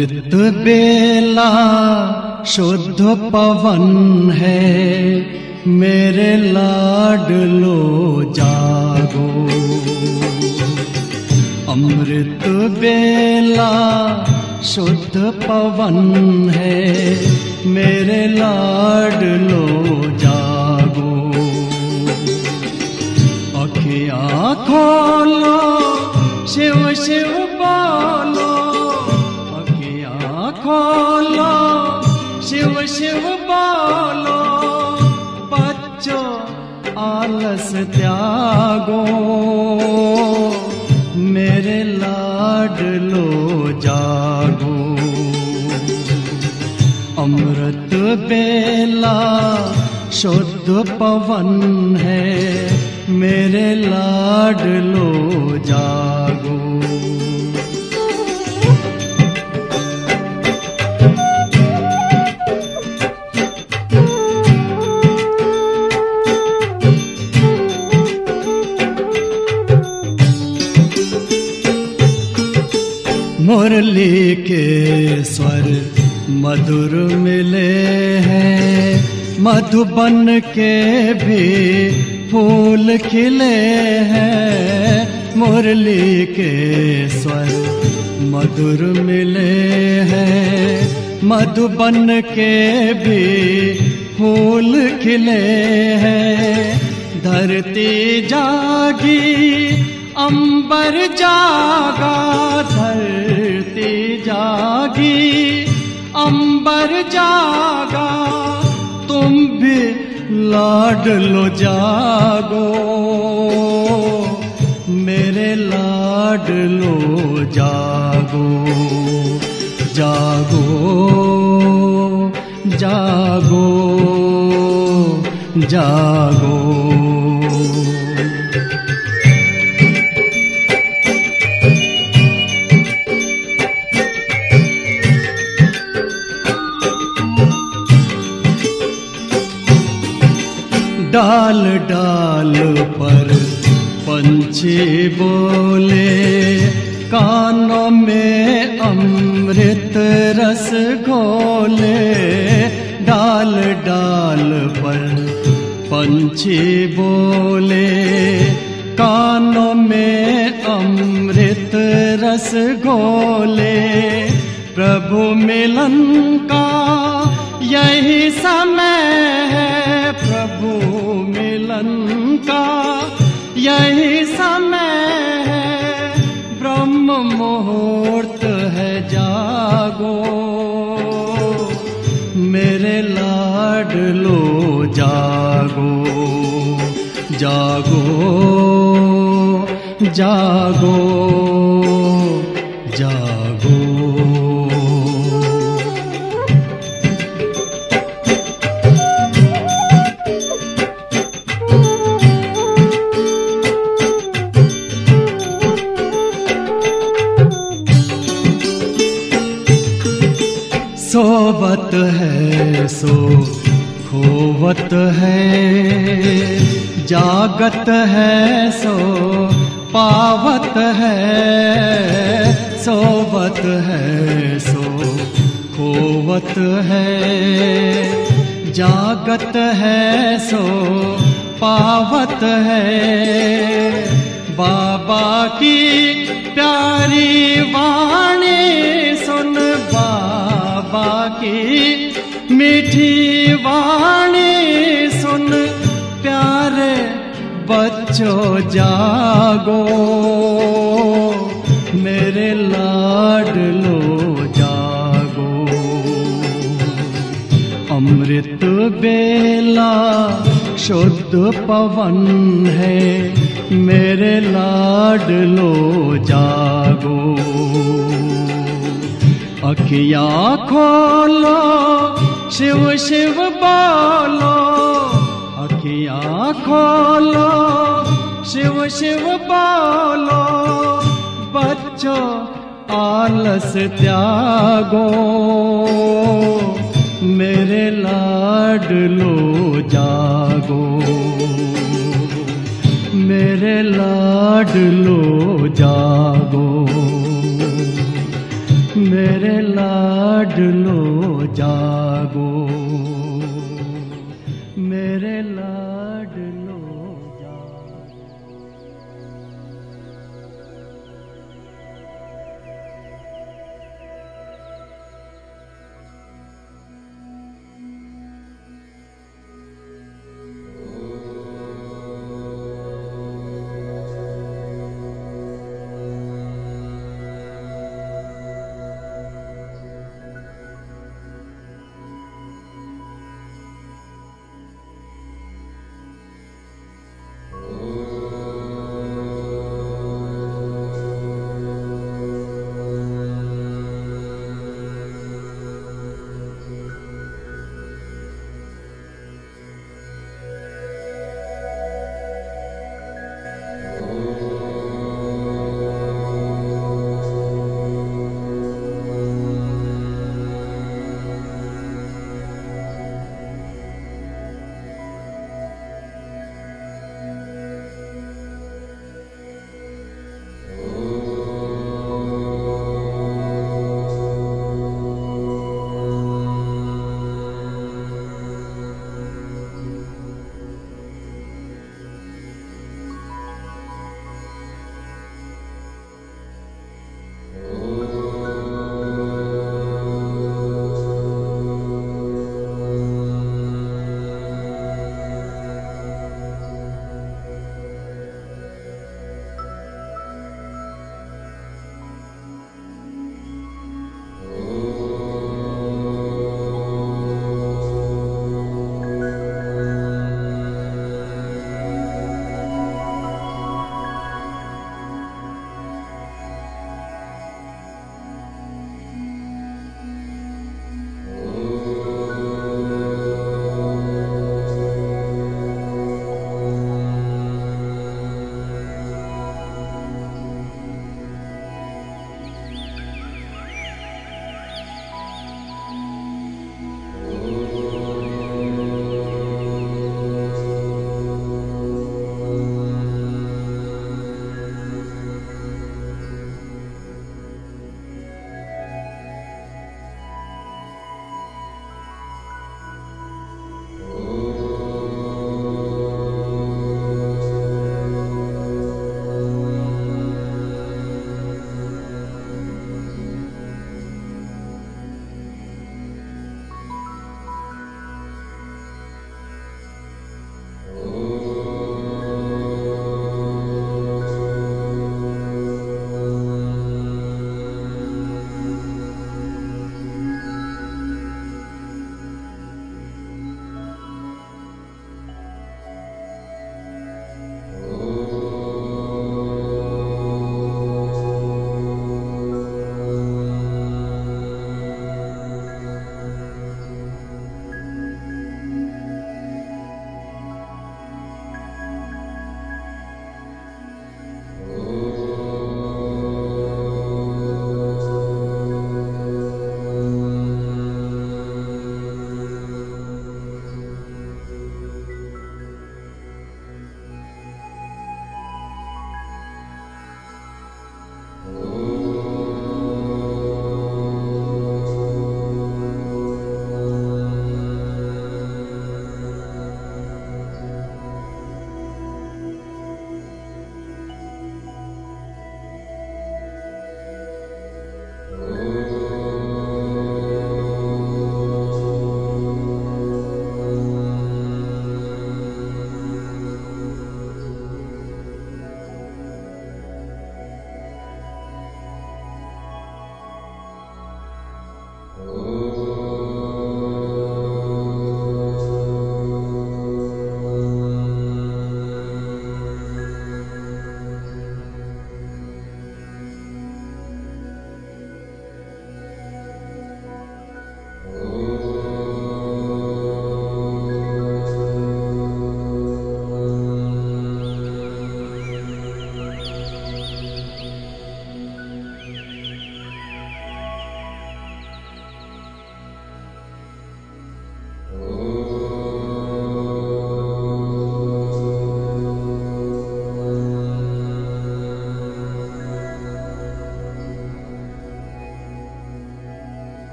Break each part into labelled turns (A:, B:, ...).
A: अमृत बेला शुद्ध पवन है मेरे लाडलो जागो अमृत बेला शुद्ध पवन है मेरे लाडलो जागो अखियाँ खोलो शिव शिव बोलो अखियाँ खोलो शिव शिव बोलो बच्चों आलस त्यागो मेरे लाडलो जागो अमृत बेला शुद्ध पवन है मेरे लाडलो जागो मुरली के स्वर मधुर मिले हैं मधुबन के भी फूल खिले हैं मुरली के स्वर मधुर मिले हैं मधुबन के भी फूल खिले हैं धरती जागी अंबर जागा धरती जागी अंबर जागा तुम भी लाडलो जागो मेरे लाडलो जागो जागो जागो जागो डाल डाल पर पंछी बोले कानों में अमृत रस घोले डाल डाल पर पंछी बोले कानों में अमृत रस घोले प्रभु मिलन का यही समय है प्रभु मिलन का यही समय है ब्रह्म मुहूर्त है जागो मेरे लाडलो जागो जागो जागो जागो सोवत है सो खोवत है जागत है सो पावत है सोवत है सो खोवत है जागत है सो पावत है बाबा की प्यारी वाणी सुन बाबा की मीठी वाणी सुन प्यारे बच्चों जागो मेरे लाडलो जागो अमृत बेला शुद्ध पवन है मेरे लाडलो जागो अखिया खोलो शिव शिव बोलो अखिया खोलो शिव शिव बोलो बच्चों आलस त्यागो मेरे लाडलो जागो मेरे लाडलो जागो मेरे लाडलो जागो मेरे लाडलो जागो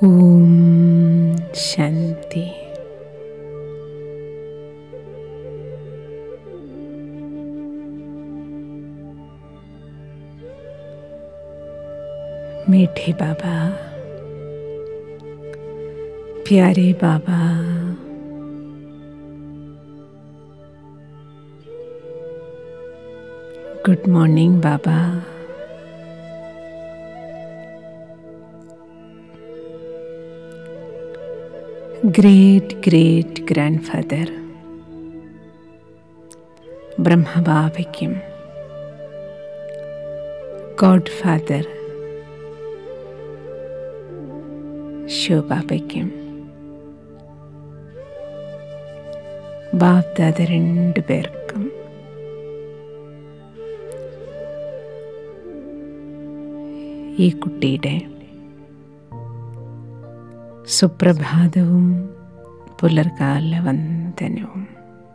B: ഓം ശാന്തി मीठे बाबा प्यारे Baba good morning Baba great great grandfather ബ്രഹ്മബാബയ്ക്കും ഗോഡ് ഫാദർ ശിവബാബയ്ക്കും ബാബ്ദാദ രണ്ടു പേർക്കും ഈ കുട്ടിയുടെ സുപ്രഭാതവും പുലർകാല വന്ദനവും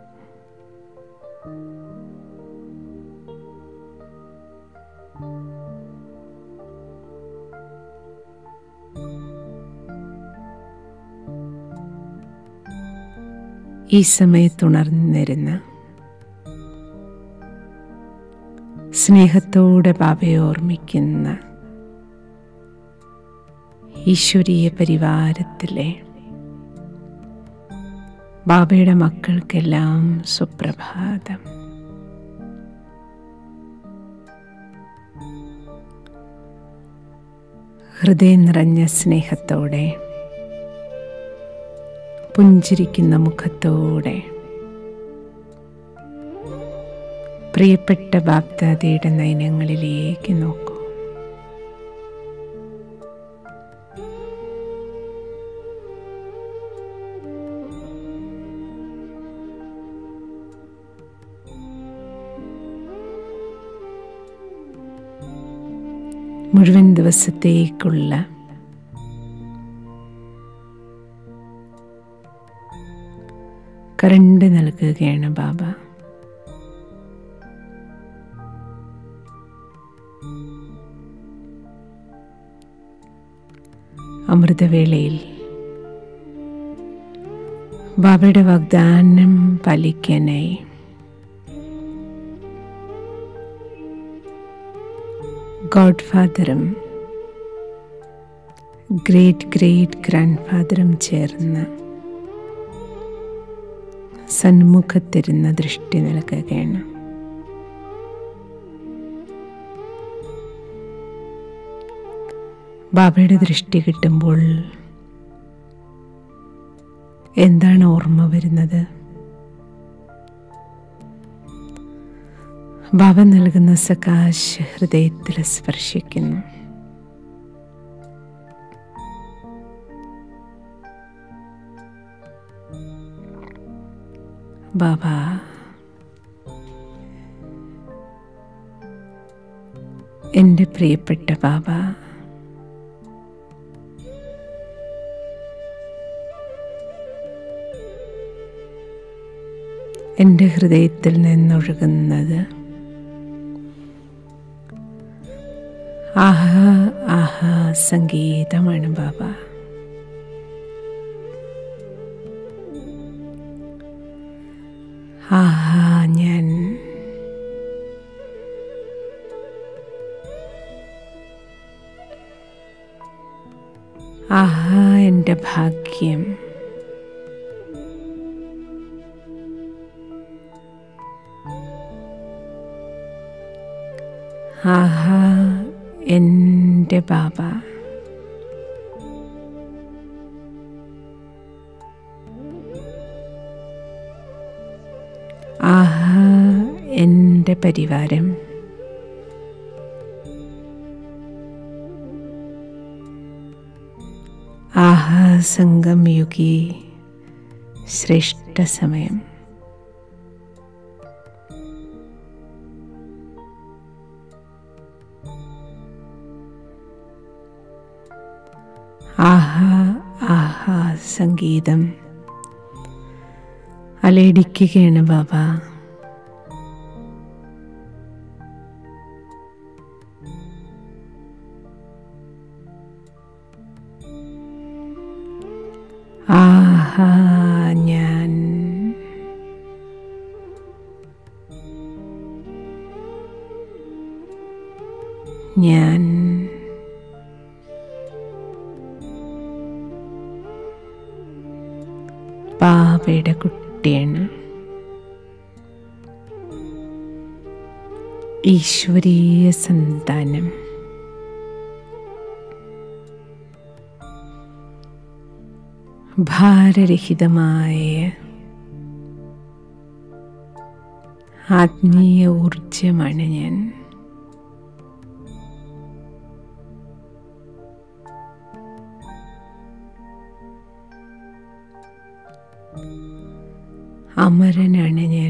B: ഈ സമയത്തുണർന്നിരുന്ന സ്നേഹത്തോടെ ബാബയെ ഓർമ്മിക്കുന്ന ഈശ്വരീയ പരിവാരത്തിലെ ബാബയുടെ മക്കൾക്കെല്ലാം സുപ്രഭാതം ഹൃദയം നിറഞ്ഞ സ്നേഹത്തോടെ പുഞ്ചിരിക്കുന്ന മുഖത്തോടെ പ്രിയപ്പെട്ട ബാപ്താദയുടെ നയനങ്ങളിലേക്ക് നോക്കൂ മുഴുവൻ ദിവസത്തേക്കുള്ള കരണ്ട് നൽകുകയാണ് ബാബ അമൃതവേളയിൽ ബാബയുടെ വാഗ്ദാനം പാലിക്കാനായി ഗോഡ് ഫാദറും ഗ്രേറ്റ് ഗ്രേറ്റ് ഗ്രാൻഡ് ഫാദറും ചേർന്ന് സന്മുഖത്തിരുന്ന ദൃഷ്ടി നൽകുകയാണ് ബാബയുടെ ദൃഷ്ടി കിട്ടുമ്പോൾ എന്താണ് ഓർമ്മ വരുന്നത് ബാബ നൽകുന്ന സകാശ് ഹൃദയത്തിൽ സ്പർശിക്കുന്നു ബാബ എൻ്റെ പ്രിയപ്പെട്ട ബാബ എൻ്റെ ഹൃദയത്തിൽ നിന്നൊഴുകുന്നത് ആഹാ ആഹാ സംഗീതമാണ് ബാബ ആഹാ ഞാൻ ആഹാ എൻ്റെ ഭാഗ്യം ആഹാ എൻ്റെ ബാബ ആഹാ എൻ്റെ പരിവാരം ആഹാ സംഗം യുഗി ശ്രേഷ്ഠ സമയം ആഹാ ആഹാ സംഗീതം അലയിടിക്കുകയാണ് ബാബ ആഹാ ഞാൻ ഞാൻ പാവയുടെ കുട്ടിയാണ് ഈശ്വരീയ സന്താനം ഭാരരഹിതമായ ആത്മീയ ഊർജമാണ് ഞാൻ അമരനാണ് ഞാൻ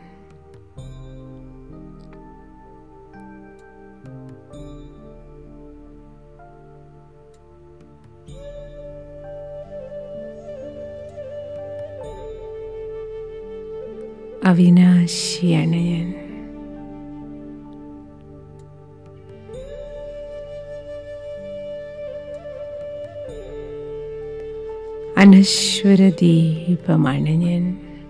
B: അവിനാശിയാണ് ഞാൻ അനശ്വര ദീപമാണ് ഞാൻ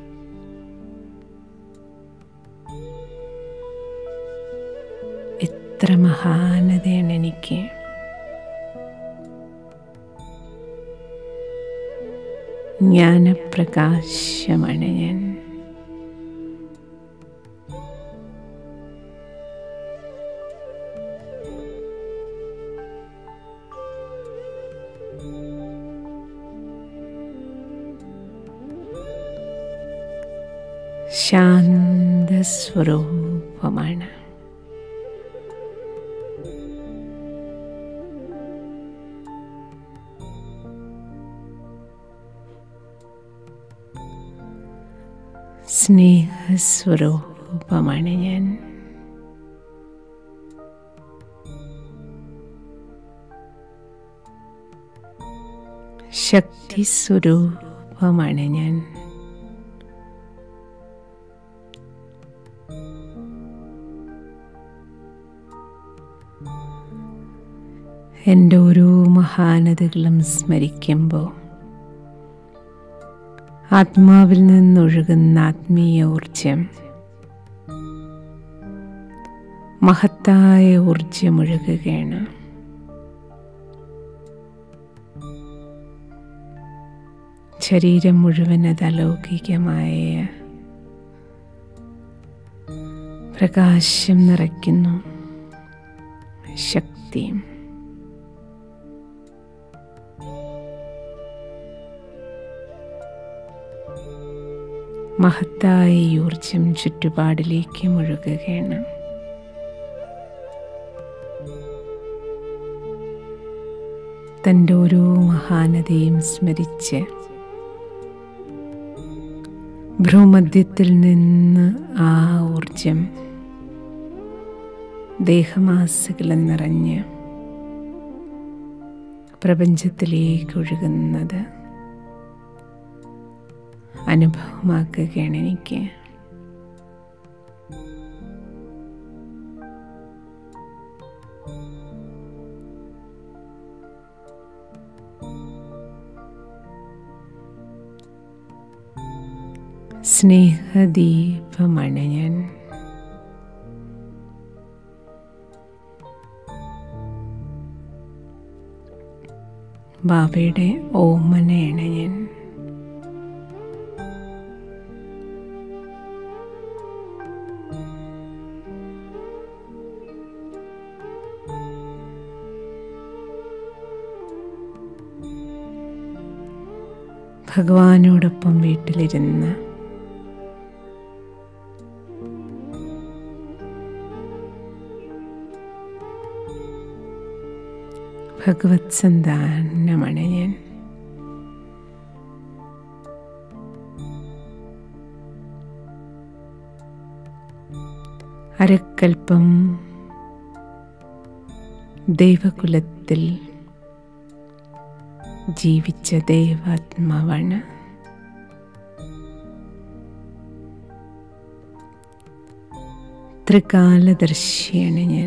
B: എത്ര മഹാനതയാണ് എനിക്ക് ജ്ഞാനപ്രകാശമാണ് ഞാൻ ശാന്തസ്വരൂപമാണ് സ്നേഹസ്വരൂപമാണ് ഞാൻ ശക്തി സ്വരൂപമാണ് ഞാൻ എൻ്റെ ഓരോ മഹാനതകളും സ്മരിക്കുമ്പോൾ ആത്മാവിൽ നിന്നൊഴുകുന്ന ആത്മീയ ഊർജം മഹത്തായ ഊർജമൊഴുകുകയാണ് ശരീരം മുഴുവൻ അത് അലൗകികമായ പ്രകാശം നിറയ്ക്കുന്നു ശക്തിയും മഹത്തായ ഈ ഊർജം ചുറ്റുപാടിലേക്ക് മുഴുകുകയാണ് തൻ്റെ ഓരോ മഹാനതയും സ്മരിച്ച് ഭ്രൂമധ്യത്തിൽ നിന്ന് ആ ഊർജം ദേഹമാസകലം നിറഞ്ഞ് പ്രപഞ്ചത്തിലേക്ക് ഒഴുകുന്നത് അനുഭവമാക്കുകയാണ് എനിക്ക് സ്നേഹദീപമാണ് ഞാൻ ബാബയുടെ ഓമനയാണ് ഞാൻ ഭഗവാനോടൊപ്പം വീട്ടിലിരുന്ന് ഭഗവത് സന്താനമാണ് ഞാൻ അരക്കൽപ്പം ദൈവകുലത്തിൽ ജീവിച്ച ദൈവാത്മാവാണ് ത്രികാലദർശിയാണ് ഞാൻ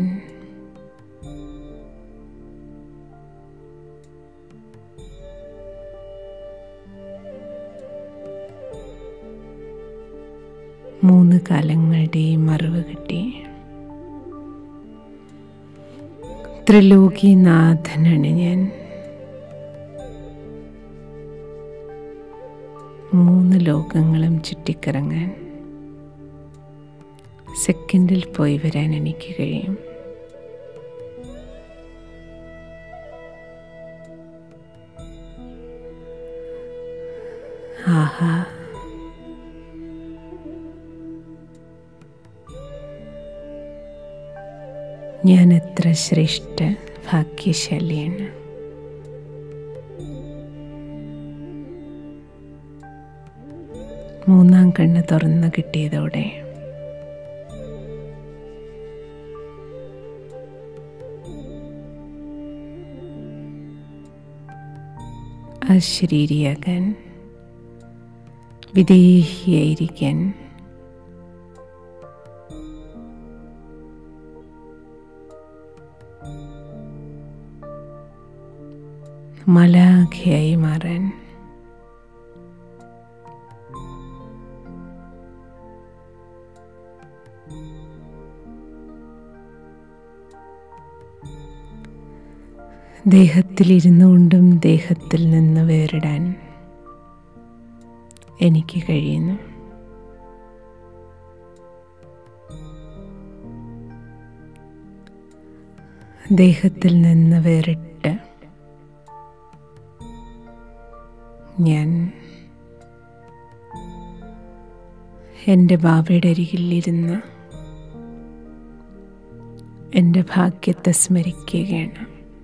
B: മൂന്ന് കാലങ്ങളുടെയും അറിവ് കിട്ടി ത്രിലോകിനാഥനാണ് ഞാൻ മൂന്ന് ലോകങ്ങളും ചുറ്റിക്കറങ്ങാൻ സെക്കൻഡിൽ പോയി വരാൻ എനിക്ക് കഴിയും ആഹാ ഞാൻ എത്ര ശ്രേഷ്ഠ ഭാഗ്യശാലിയാണ് മൂന്നാം കണ്ണ് തുറന്നു കിട്ടിയതോടെ അശരീരിയാകാൻ വിദേഹിയായിരിക്കാൻ മലാഖയായി മാറാൻ ദേഹത്തിലിരുന്നു കൊണ്ടും ദേഹത്തിൽ നിന്ന് വേറിടാൻ എനിക്ക് കഴിയുന്നു ദേഹത്തിൽ നിന്ന് വേറിട്ട് ഞാൻ എൻ്റെ ബാബയുടെ അരികിലിരുന്ന് എൻ്റെ ഭാഗ്യത്തെ സ്മരിക്കുകയാണ്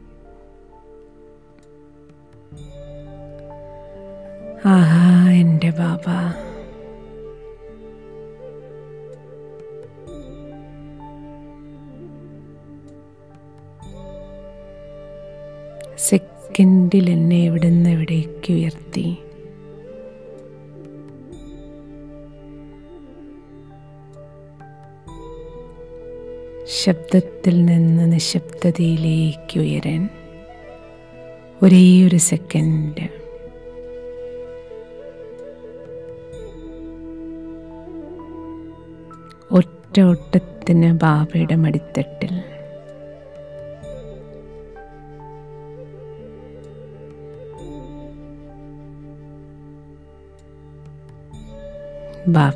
B: ആഹാ എൻ്റെ ബാബ സെക്കൻഡിൽ എന്നെ എവിടുന്ന് എവിടേക്ക് ഉയർത്തി ശബ്ദത്തിൽ നിന്ന് നിശബ്ദതയിലേക്ക് ഉയരാൻ ഒരേ ഒരു സെക്കൻഡ് ഒറ്റ ഒട്ടത്തിന് ബാബയുടെ മടിത്തട്ടിൽ ബാബ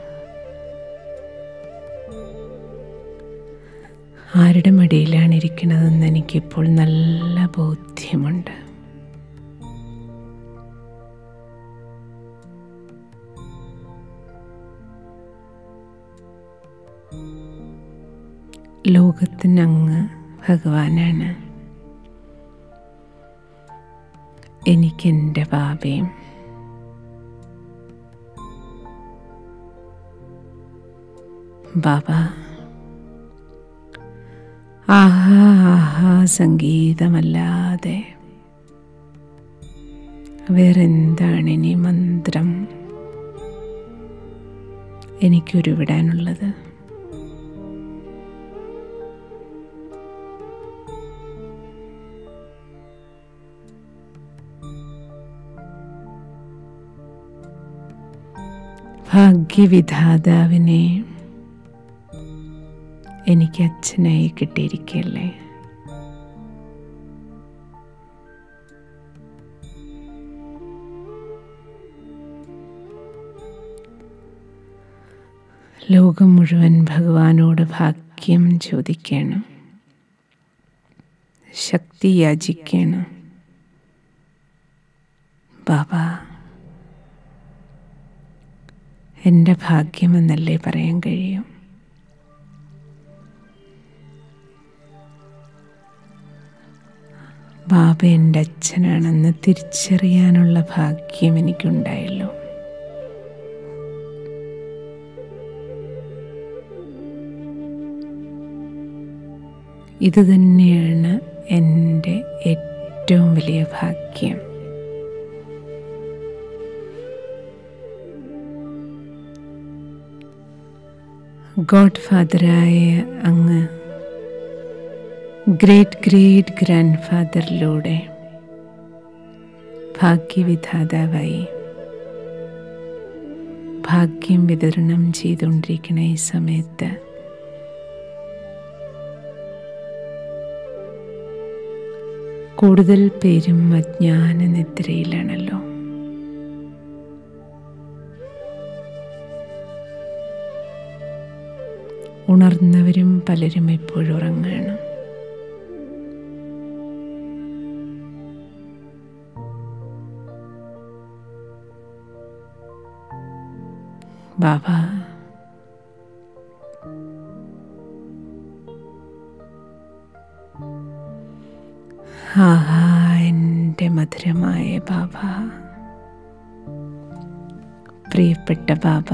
B: ആരുടെ മടിയിലാണ് ഇരിക്കുന്നതെന്ന് എനിക്കിപ്പോൾ നല്ല ബോധ്യമുണ്ട് ലോകത്തിനങ്ങ് ഭഗവാനാണ് എനിക്കെൻ്റെ ബാബയും ബാബ ആഹാ ആഹാ സംഗീതമല്ലാതെ വേറെന്താണ് ഇനി മന്ത്രം എനിക്കുരുവിടാനുള്ളത് ഭാഗ്യവിധാതാവിനെ എനിക്ക് അച്ഛനായി കിട്ടിയിരിക്കല്ലേ ലോകം മുഴുവൻ ഭഗവാനോട് ഭാഗ്യം ചോദിക്കണം ശക്തി യാചിക്കണം ബാബ എൻ്റെ ഭാഗ്യമെന്നല്ലേ പറയാൻ കഴിയും ബാബ എൻ്റെ അച്ഛനാണെന്ന് തിരിച്ചറിയാനുള്ള ഭാഗ്യം എനിക്കുണ്ടായല്ലോ ഇത് തന്നെയാണ് എൻ്റെ ഏറ്റവും വലിയ ഭാഗ്യം ഗോഡ് ഫാദറായ അങ്ങ് ഗ്രേറ്റ് ഗ്രേറ്റ് ഗ്രാൻഡ് ഫാദറിലൂടെ ഭാഗ്യവിധാതാവായി ഭാഗ്യം വിതരണം ചെയ്തുകൊണ്ടിരിക്കുന്ന ഈ സമയത്ത് കൂടുതൽ പേരും അജ്ഞാന നിദ്രയിലാണല്ലോ ഉണർന്നവരും പലരും എപ്പോഴും ഉറങ്ങാണ് ബാബ ആഹാ എൻ്റെ മധുരമായ ബാബ പ്രിയപ്പെട്ട ബാബ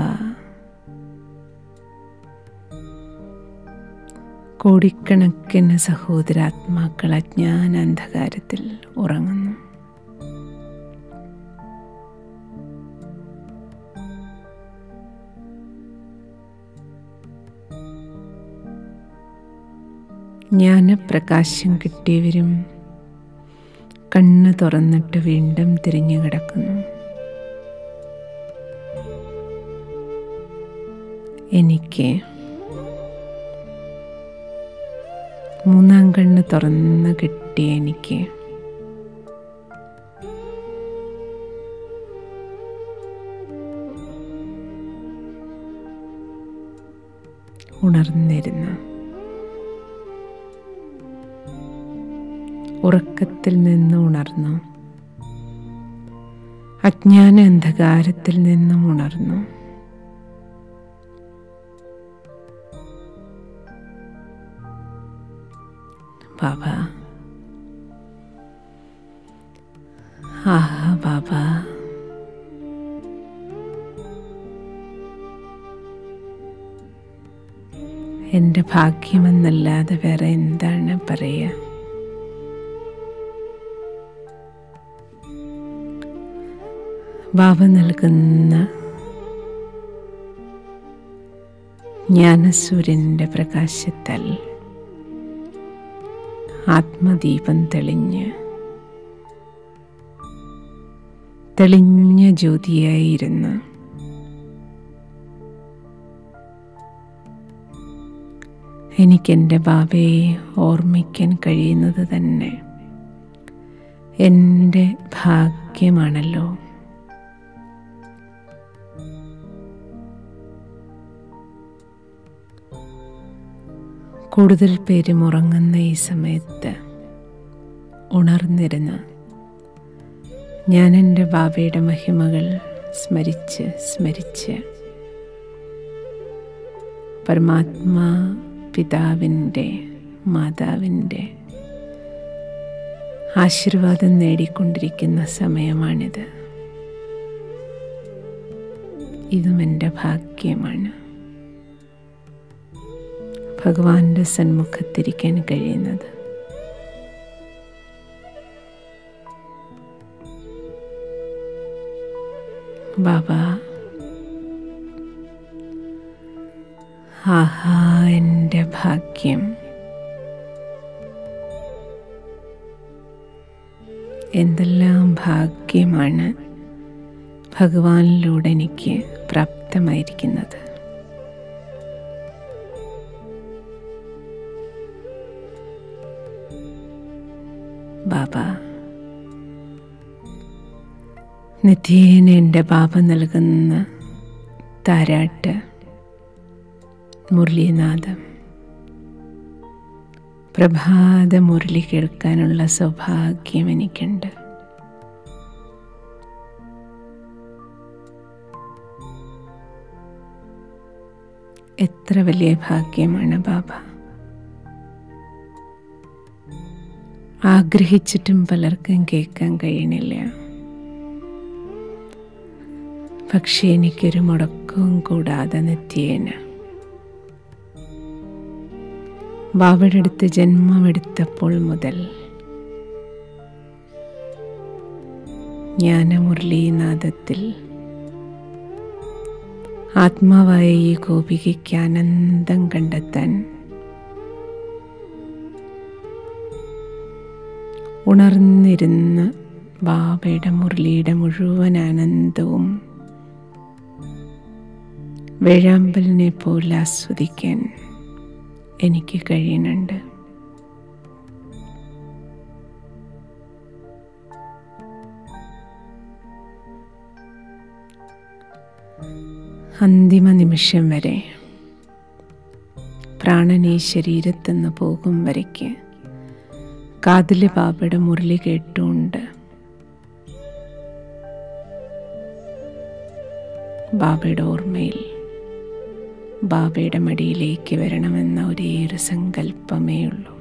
B: കോടിക്കണക്കിന് സഹോദരാത്മാക്കൾ അജ്ഞാന അന്ധകാരത്തിൽ ഉറങ്ങുന്നു ജ്ഞാനപ്രകാശം കിട്ടിയവരും കണ്ണ് തുറന്നിട്ട് വീണ്ടും തിരിഞ്ഞു കിടക്കുന്നു എനിക്ക് മൂന്നാം കണ്ണ് തുറന്ന് കിട്ടിയ എനിക്ക് ഉണർന്നിരുന്നു ഉറക്കത്തിൽ നിന്ന് ഉണർന്നു അജ്ഞാന അന്ധകാരത്തിൽ നിന്നും ഉണർന്നു ബാബ ആഹാ ബാബ എൻ്റെ ഭാഗ്യമെന്നല്ലാതെ വേറെ എന്താണ് പറയുക ബാബ നൽകുന്ന ജ്ഞാനസൂര്യൻ്റെ പ്രകാശത്താൽ ആത്മദീപം തെളിഞ്ഞ് തെളിഞ്ഞ ജ്യോതിയായിരുന്നു എനിക്കെൻ്റെ ബാബയെ ഓർമ്മിക്കാൻ കഴിയുന്നത് തന്നെ എൻ്റെ ഭാഗ്യമാണല്ലോ കൂടുതൽ പേരും ഉറങ്ങുന്ന ഈ സമയത്ത് ഉണർന്നിരുന്ന് ഞാൻ എൻ്റെ ബാബയുടെ മഹിമകൾ സ്മരിച്ച് സ്മരിച്ച് പരമാത്മാ പിതാവിൻ്റെ മാതാവിൻ്റെ ആശീർവാദം നേടിക്കൊണ്ടിരിക്കുന്ന സമയമാണിത് ഇതും എൻ്റെ ഭാഗ്യമാണ് ഭഗവാന്റെ സന്മുഖത്തിരിക്കാൻ കഴിയുന്നത് ബാബ ആഹാ എൻ്റെ ഭാഗ്യം എന്തെല്ലാം ഭാഗ്യമാണ് ഭഗവാനിലൂടെ എനിക്ക് പ്രാപ്തമായിരിക്കുന്നത് ബാബ നിത്യേന എൻ്റെ ബാബ നൽകുന്ന താരാട്ട് മുരളീനാഥം പ്രഭാത മുരളി കേൾക്കാനുള്ള സൗഭാഗ്യം എനിക്കുണ്ട് എത്ര വലിയ ഭാഗ്യമാണ് ബാബ ആഗ്രഹിച്ചിട്ടും പലർക്കും കേൾക്കാൻ കഴിയണില്ല പക്ഷെ എനിക്കൊരു മുടക്കവും കൂടാതെ നിത്യേന ബാബയുടെ അടുത്ത് ജന്മമെടുത്തപ്പോൾ മുതൽ ജ്ഞാനമുരളീനാഥത്തിൽ ആത്മാവായ ഈ ഗോപികയ്ക്ക് ആനന്ദം കണ്ടെത്താൻ ഉണർന്നിരുന്ന് ബാബയുടെ മുരളിയുടെ മുഴുവൻ ആനന്ദവും വേഴാമ്പലിനെ പോലെ ആസ്വദിക്കാൻ എനിക്ക് കഴിയുന്നുണ്ട് അന്തിമ നിമിഷം വരെ പ്രാണൻ ഈ ശരീരത്തുനിന്ന് പോകും വരയ്ക്ക് കാതിലെ ബാബയുടെ മുരളി കേട്ടുകൊണ്ട് ബാബയുടെ ഓർമ്മയിൽ ബാബയുടെ മടിയിലേക്ക് വരണമെന്ന ഒരേ ഒരു സങ്കല്പമേ ഉള്ളൂ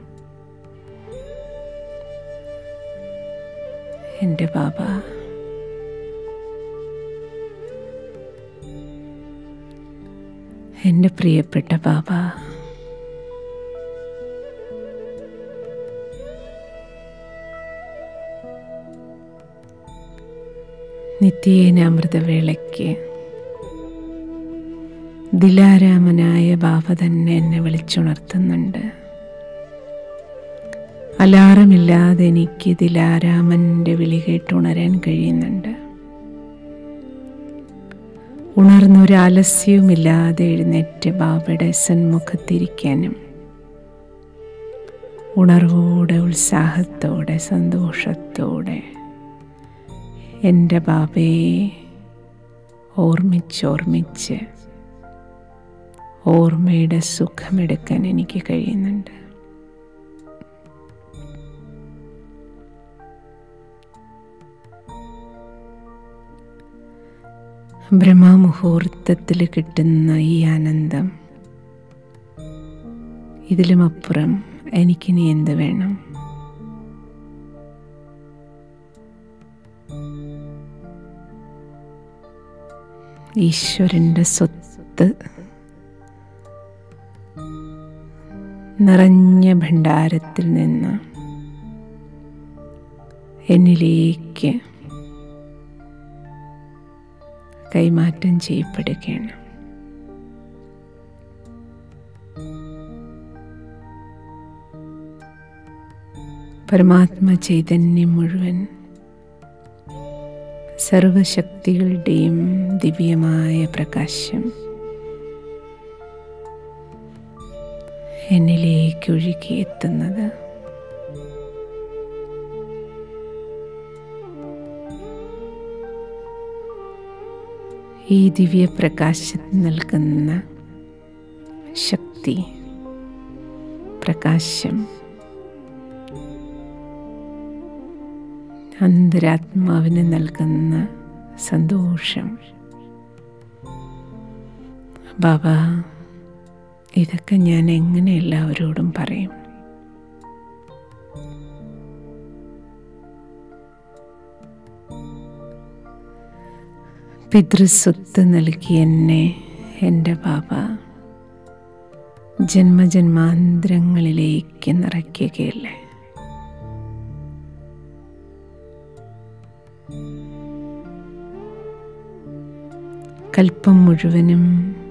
B: എൻ്റെ ബാബ എൻ്റെ പ്രിയപ്പെട്ട ബാബ നിത്യേന അമൃതവേളയ്ക്ക് ദിലാരാമനായ ബാബ തന്നെ എന്നെ വിളിച്ചുണർത്തുന്നുണ്ട് അലാറമില്ലാതെ എനിക്ക് ദിലാരാമൻ്റെ വിളി കേട്ടുണരാൻ കഴിയുന്നുണ്ട് ഉണർന്നൊരു ആലസ്യവുമില്ലാതെ എഴുന്നേറ്റ് ബാബയുടെ സന്മുഖത്തിരിക്കാനും ഉണർവോടെ ഉത്സാഹത്തോടെ സന്തോഷത്തോടെ എൻ്റെ ബാബയെ ഓർമ്മിച്ചോർമ്മിച്ച് ഓർമ്മയുടെ സുഖമെടുക്കാൻ എനിക്ക് കഴിയുന്നുണ്ട് ബ്രഹ്മമുഹൂർത്തത്തിൽ കിട്ടുന്ന ഈ ആനന്ദം ഇതിലുമപ്പുറം എനിക്കിനി എന്ത് വേണം ഈശ്വരൻ്റെ സ്വത്ത് നിറഞ്ഞ ഭണ്ഡാരത്തിൽ നിന്ന് എന്നിലേക്ക് കൈമാറ്റം ചെയ്യപ്പെടുകയാണ് പരമാത്മ ചൈതന്യം മുഴുവൻ സർവശക്തികളുടെയും ദിവ്യമായ പ്രകാശം എന്നിലേക്ക് ഒഴുകിയെത്തുന്നത് ഈ ദിവ്യപ്രകാശത്തിന് നൽകുന്ന ശക്തി പ്രകാശം അന്തരാത്മാവിന് നൽകുന്ന സന്തോഷം ബാബ ഇതൊക്കെ ഞാൻ എങ്ങനെ എല്ലാവരോടും പറയും പിതൃസ്വത്ത് നൽകി എന്നെ എൻ്റെ ബാബ ജന്മജന്മാന്തരങ്ങളിലേക്ക് നിറയ്ക്കുകയല്ലേ കൽപ്പം മുഴുവനും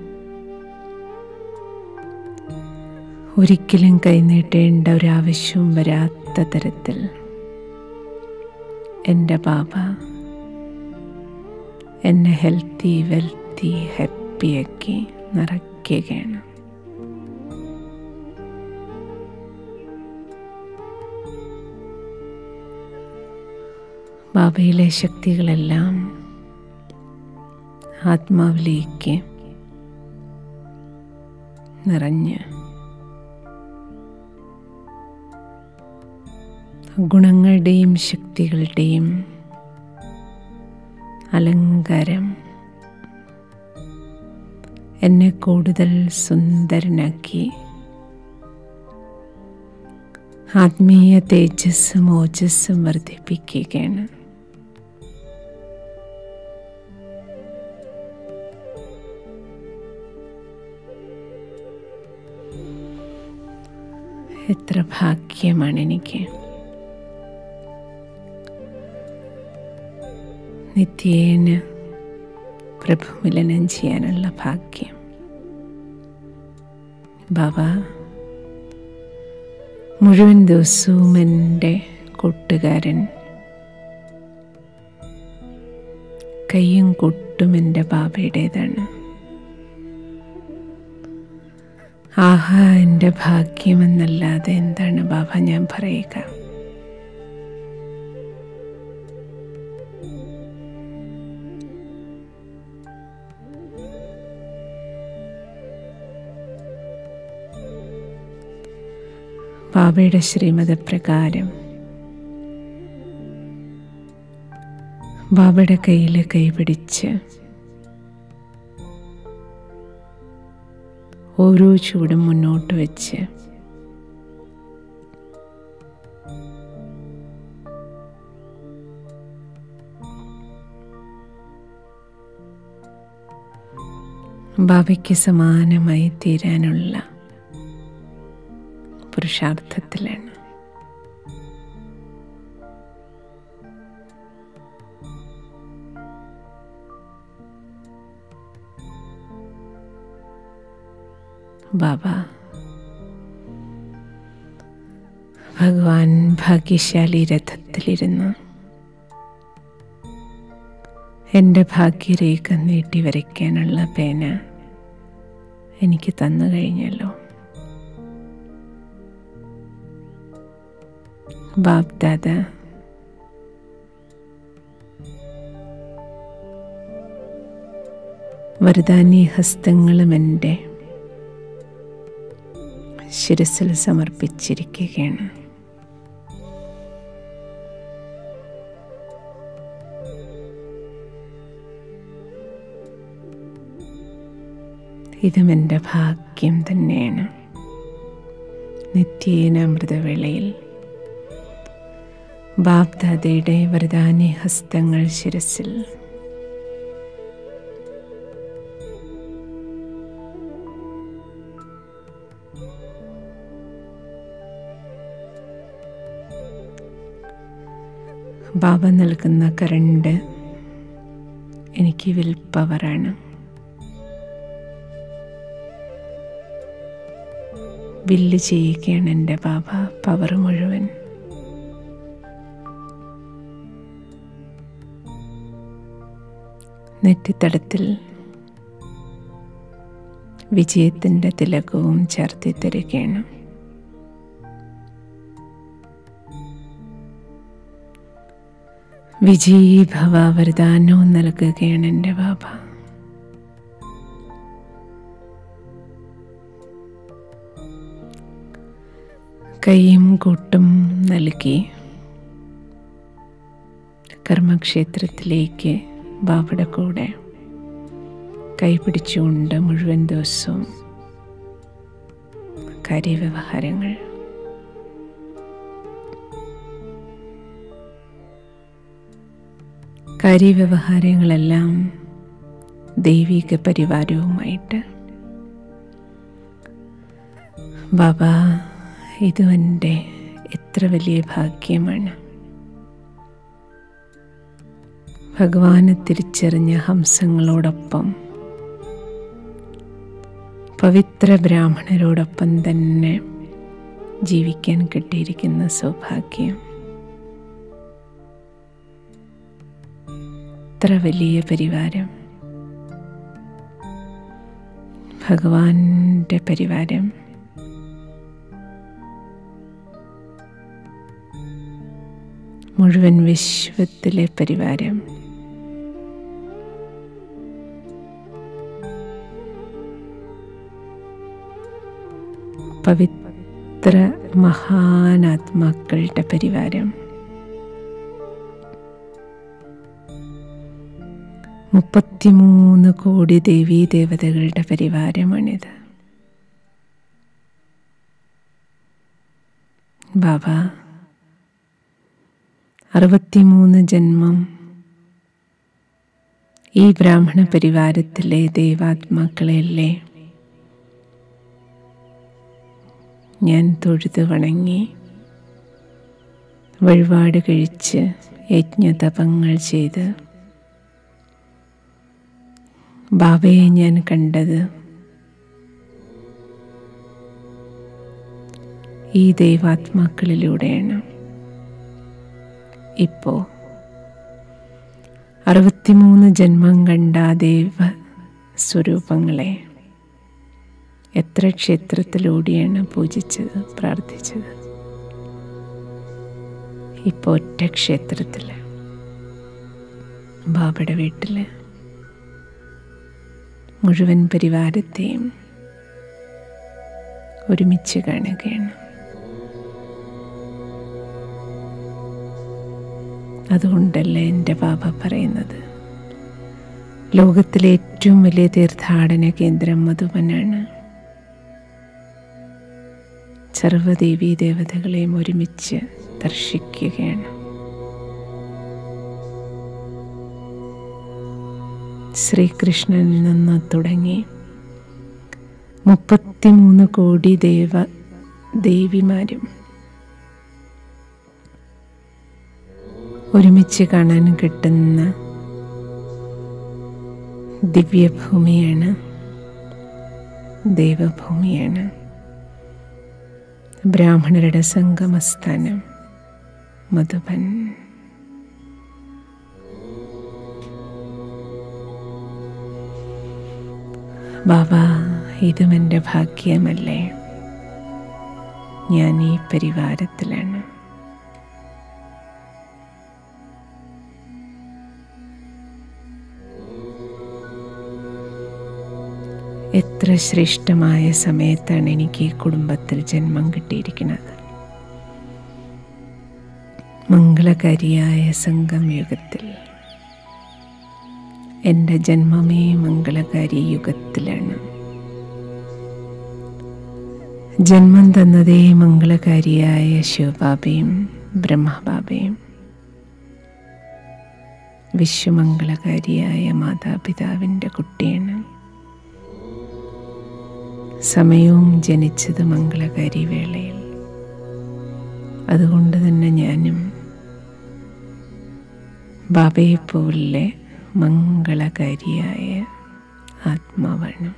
B: ഒരിക്കലും കൈനീട്ടേണ്ട ഒരാവശ്യവും വരാത്ത തരത്തിൽ എൻ്റെ ബാബ എന്നെ ഹെൽത്തി വെൽത്തി ഹാപ്പിയാക്കി നിറയ്ക്കുകയാണ് ബാബയിലെ ശക്തികളെല്ലാം ആത്മാവിലേക്ക് നിറഞ്ഞ് ഗുണങ്ങളുടെയും ശക്തികളുടെയും അലങ്കാരം എന്നെ കൂടുതൽ സുന്ദരനാക്കി ആത്മീയ തേജസ്സും ഓജസ്സും വർദ്ധിപ്പിക്കുകയാണ് എത്ര ഭാഗ്യമാണ് എനിക്ക് നിത്യേന പ്രഭുമിലനം ചെയ്യാനുള്ള ഭാഗ്യം ബാബ മുഴുവൻ ദിവസവും എൻ്റെ കൂട്ടുകാരൻ കയ്യും കൊട്ടും എൻ്റെ ബാബയുടേതാണ് വിവാഹ എൻ്റെ ഭാഗ്യമെന്നല്ലാതെ എന്താണ് ബാബ ഞാൻ പറയുക ബാബയുടെ ശ്രീമതപ്രകാരം ബാബയുടെ കയ്യിൽ കൈപിടിച്ച് ഓരോ ചൂടും മുന്നോട്ട് വെച്ച് ബാബയ്ക്ക് സമാനമായി തീരാനുള്ള പുരുഷാർത്ഥത്തിലാണ് ബാബ ഭഗവാൻ ഭാഗ്യശാലി രഥത്തിലിരുന്ന് എൻ്റെ ഭാഗ്യരേഖ നീട്ടി വരയ്ക്കാനുള്ള പേന എനിക്ക് തന്നു കഴിഞ്ഞല്ലോ ബാബ് ദാദ വരദാനി ഹസ്തങ്ങളും എൻ്റെ ശിരസിൽ സമർപ്പിച്ചിരിക്കുകയാണ് ഇതും എൻ്റെ ഭാഗ്യം തന്നെയാണ് നിത്യേന അമൃതവേളയിൽ ബാബ്ദാദയുടെ വരദാനി ഹസ്തങ്ങൾ ശിരസിൽ ബാബ നൽകുന്ന കരണ്ട് എനിക്ക് വിൽ പവറാണ് വില്ല് ചെയ്യുകയാണ് എൻ്റെ ബാബ പവർ മുഴുവൻ നെറ്റിത്തടത്തിൽ വിജയത്തിൻ്റെ തിലകവും ചേർത്തി തരികയാണ് വിജയീ ഭവ വരദാനവും നൽകുകയാണ് എൻ്റെ ബാബ കൈയും കൂട്ടും നൽകി കർമ്മക്ഷേത്രത്തിലേക്ക് ബാബയുടെ കൂടെ കൈപിടിച്ചുകൊണ്ട് മുഴുവൻ ദിവസവും കാര്യവ്യവഹാരങ്ങൾ കാര്യവ്യവഹാരങ്ങളെല്ലാം ദൈവിക പരിവാരവുമായിട്ട് ബാബ ഇത് എൻ്റെ എത്ര വലിയ ഭാഗ്യമാണ് ഭഗവാനെ തിരിച്ചറിഞ്ഞ ഹംസങ്ങളോടൊപ്പം പവിത്ര ബ്രാഹ്മണരോടൊപ്പം തന്നെ ജീവിക്കാൻ കിട്ടിയിരിക്കുന്ന സൗഭാഗ്യം എത്ര വലിയ പരിവാരം ഭഗവാന്റെ പരിവാരം മുഴുവൻ വിശ്വത്തിലെ പരിവാരം പവിത്ര മഹാനാത്മാക്കളുടെ പരിവാരം മുപ്പത്തിമൂന്ന് കോടി ദേവീ ദേവതകളുടെ പരിവാരമാണിത് ബാബ അറുപത്തിമൂന്ന് ജന്മം ഈ ബ്രാഹ്മണ പരിവാരത്തിലെ ദൈവാത്മാക്കളെയല്ലേ ഞാൻ തൊഴുത് വണങ്ങി വഴിപാട് കഴിച്ച് യജ്ഞതപങ്ങൾ ചെയ്ത് ബാബയെ ഞാൻ കണ്ടത് ഈ ദൈവാത്മാക്കളിലൂടെയാണ് ഇപ്പോൾ അറുപത്തിമൂന്ന് ജന്മം കണ്ട ദൈവ സ്വരൂപങ്ങളെ എത്ര ക്ഷേത്രത്തിലൂടെയാണ് പൂജിച്ചത് പ്രാർത്ഥിച്ചത് ഇപ്പോൾ ഒറ്റ ക്ഷേത്രത്തിൽ ബാബയുടെ വീട്ടിൽ മുഴുവൻ പരിവാരത്തെയും ഒരുമിച്ച് കാണുകയാണ് അതുകൊണ്ടല്ലേ എൻ്റെ ബാബ പറയുന്നത് ലോകത്തിലെ ഏറ്റവും വലിയ തീർത്ഥാടന കേന്ദ്രം മധുബനാണ് സർവദേവീ ദേവതകളെയും ഒരുമിച്ച് ദർശിക്കുകയാണ് ശ്രീകൃഷ്ണനിൽ നിന്ന് തുടങ്ങി മുപ്പത്തിമൂന്ന് കോടി ദേവ ദേവിമാരും ഒരുമിച്ച് കാണാൻ കിട്ടുന്ന ദിവ്യഭൂമിയാണ് ദേവഭൂമിയാണ് ബ്രാഹ്മണരുടെ സംഗമസ്ഥാനം മധുബൻ ബാബ ഇതും എൻ്റെ ഭാഗ്യമല്ലേ ഞാൻ ഈ പരിവാരത്തിലാണ് എത്ര ശ്രേഷ്ഠമായ സമയത്താണ് എനിക്ക് ഈ കുടുംബത്തിൽ ജന്മം കിട്ടിയിരിക്കുന്നത് മംഗളകാരിയായ സംഗമയുഗത്തിൽ എൻ്റെ ജന്മമേ മംഗളകാരി യുഗത്തിലാണ് ജന്മം തന്നതേ മംഗളകാരിയായ ശിവബാബയും ബ്രഹ്മബാബയും വിശ്വമംഗളകാരിയായ മാതാപിതാവിൻ്റെ കുട്ടിയാണ് സമയവും ജനിച്ചത് മംഗളകാരി വേളയിൽ അതുകൊണ്ട് തന്നെ ഞാനും ബാബയെപ്പോലെ മംഗളകാരിയായ ആത്മാവാണ്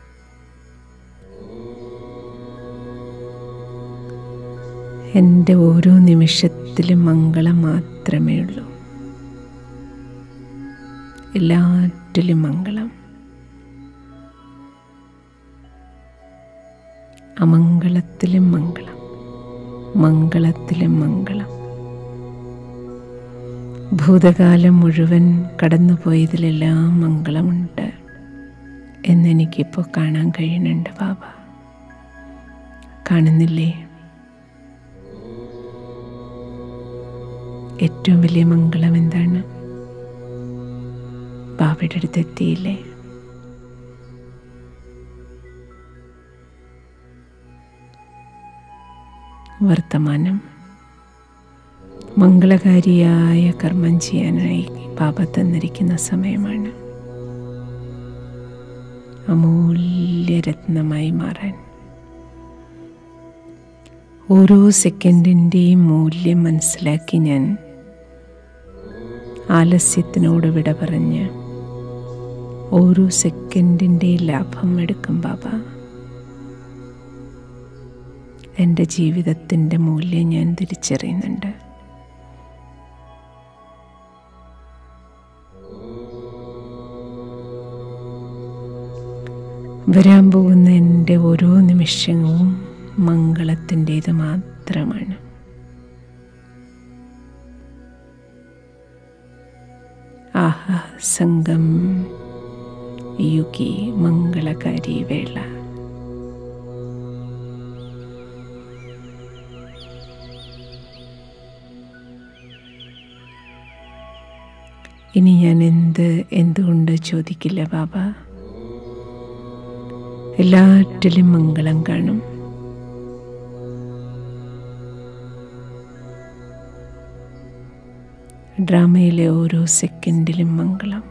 B: എൻ്റെ ഓരോ നിമിഷത്തിലും മംഗളം മാത്രമേ ഉള്ളൂ എല്ലാറ്റിലും മംഗളം അമംഗളത്തിലും മംഗളം മംഗളത്തിലും മംഗളം ഭൂതകാലം മുഴുവൻ കടന്നുപോയതിലെല്ലാം മംഗളമുണ്ട് എന്നെനിക്കിപ്പോൾ കാണാൻ കഴിയുന്നുണ്ട് ബാബ കാണുന്നില്ലേ ഏറ്റവും വലിയ മംഗളം എന്താണ് ബാബയുടെ അടുത്ത് എത്തിയില്ലേ വർത്തമാനം മംഗളകാരിയായ കർമ്മം ചെയ്യാനായി ബാബ തന്നിരിക്കുന്ന സമയമാണ് അമൂല്യരത്നമായി മാറാൻ ഓരോ സെക്കൻഡിൻ്റെയും മൂല്യം മനസ്സിലാക്കി ഞാൻ ആലസ്യത്തിനോട് വിട പറഞ്ഞ് ഓരോ സെക്കൻഡിൻ്റെ ലാഭം എടുക്കും ബാബ എൻ്റെ ജീവിതത്തിൻ്റെ മൂല്യം ഞാൻ തിരിച്ചറിയുന്നുണ്ട് വരാൻ പോകുന്ന എൻ്റെ ഓരോ നിമിഷവും മംഗളത്തിൻ്റേത് മാത്രമാണ് ആഹ സംഘം യുഗി മംഗളകാരി വേള ഇനി ഞാൻ എന്ത് എന്തുകൊണ്ട് ചോദിക്കില്ല ബാബ എല്ലാറ്റിലും മംഗളം കാണും ഡ്രാമയിലെ ഓരോ സെക്കൻഡിലും മംഗളം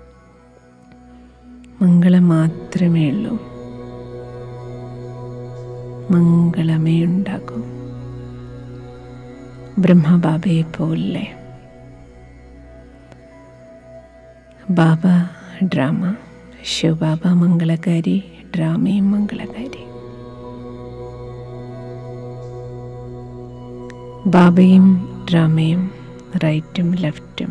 B: മംഗളം മാത്രമേ ഉള്ളൂ മംഗളമേ ഉണ്ടാകൂ ബ്രഹ്മബാബയെ പോലെ ബാബ ഡ്രാമ ശിവബാബ മംഗളകാരി ഡ്രാമയും മംഗളകാരി ബാബയും ഡ്രാമയും റൈറ്റും ലെഫ്റ്റും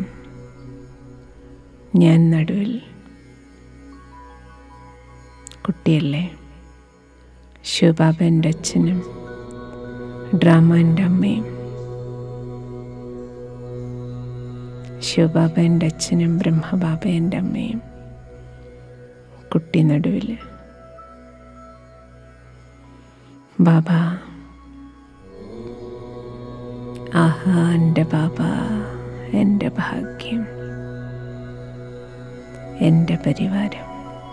B: ഞാൻ നടുവിൽ കുട്ടിയല്ലേ ശിവബാബൻ്റെ അച്ഛനും ഡ്രാമാൻ്റെ അമ്മയും ശിവബാബൻ്റെ അച്ഛനും ബ്രഹ്മബാബേൻ്റെ അമ്മയും കുട്ടി നടുവിൽ ബാബ ആഹാ എൻ്റെ ബാബ എൻ്റെ ഭാഗ്യം എൻ്റെ പരിവാരം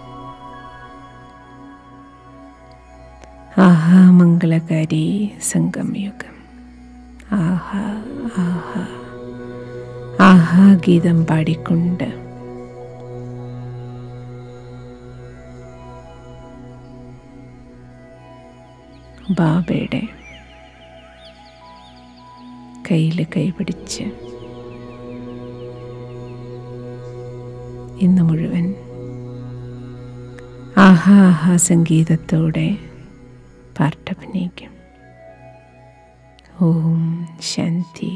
B: ആഹാ മംഗളകാരി സംഗമയുഗം ആഹാ ആഹാ ആഹാ ഗീതം പാടിക്കൊണ്ട് ബാബയുടെ കയ്യിൽ കൈപിടിച്ച് ഇന്ന് മുഴുവൻ ആഹാ ആഹാ സംഗീതത്തോടെ പാട്ടഭിനയിക്കും ഓം ശാന്തി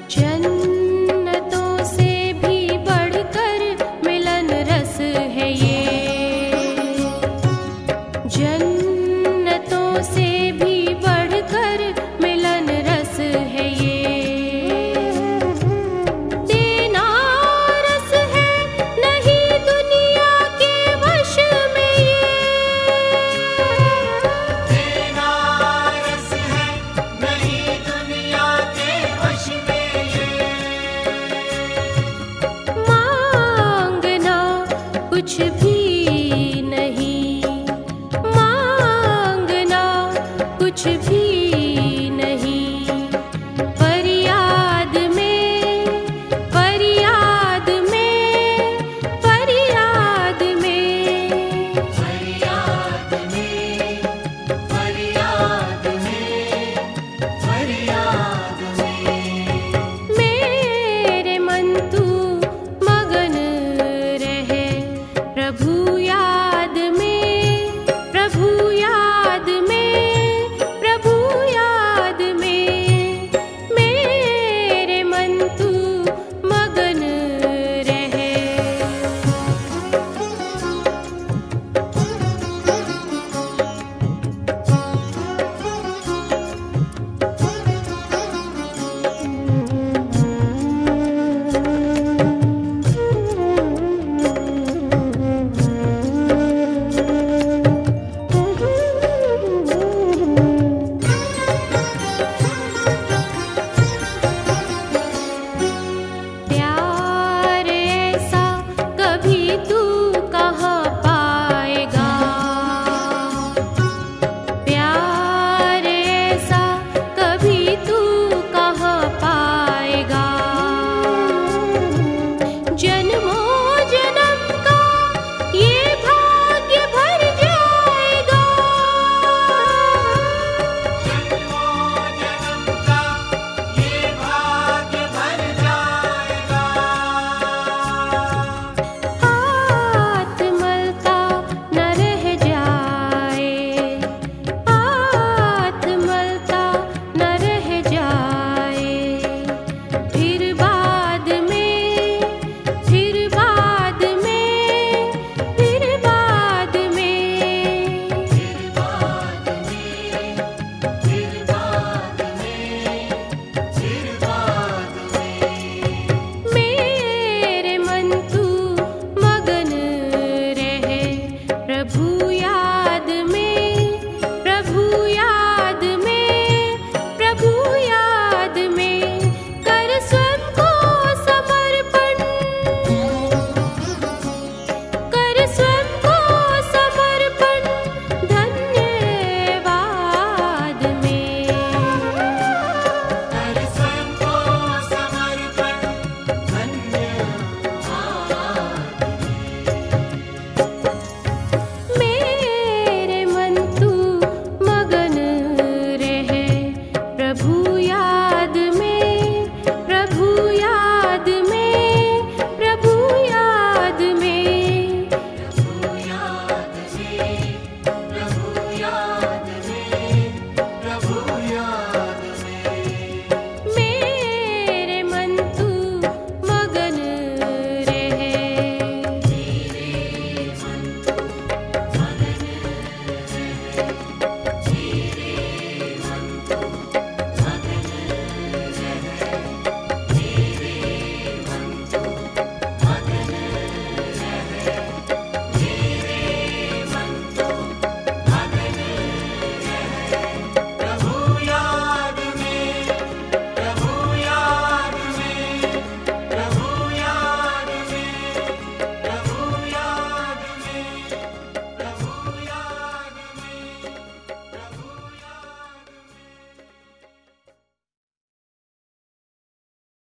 C: जन्नतों से भी बढ़कर मिलन रस है ये जन्नतों से भी बढ़कर मिलन रस है ये देना रस है नहीं दुनिया के वश में ये
D: रस है नहीं दुनिया के वश में ये
C: मांगना कुछ भी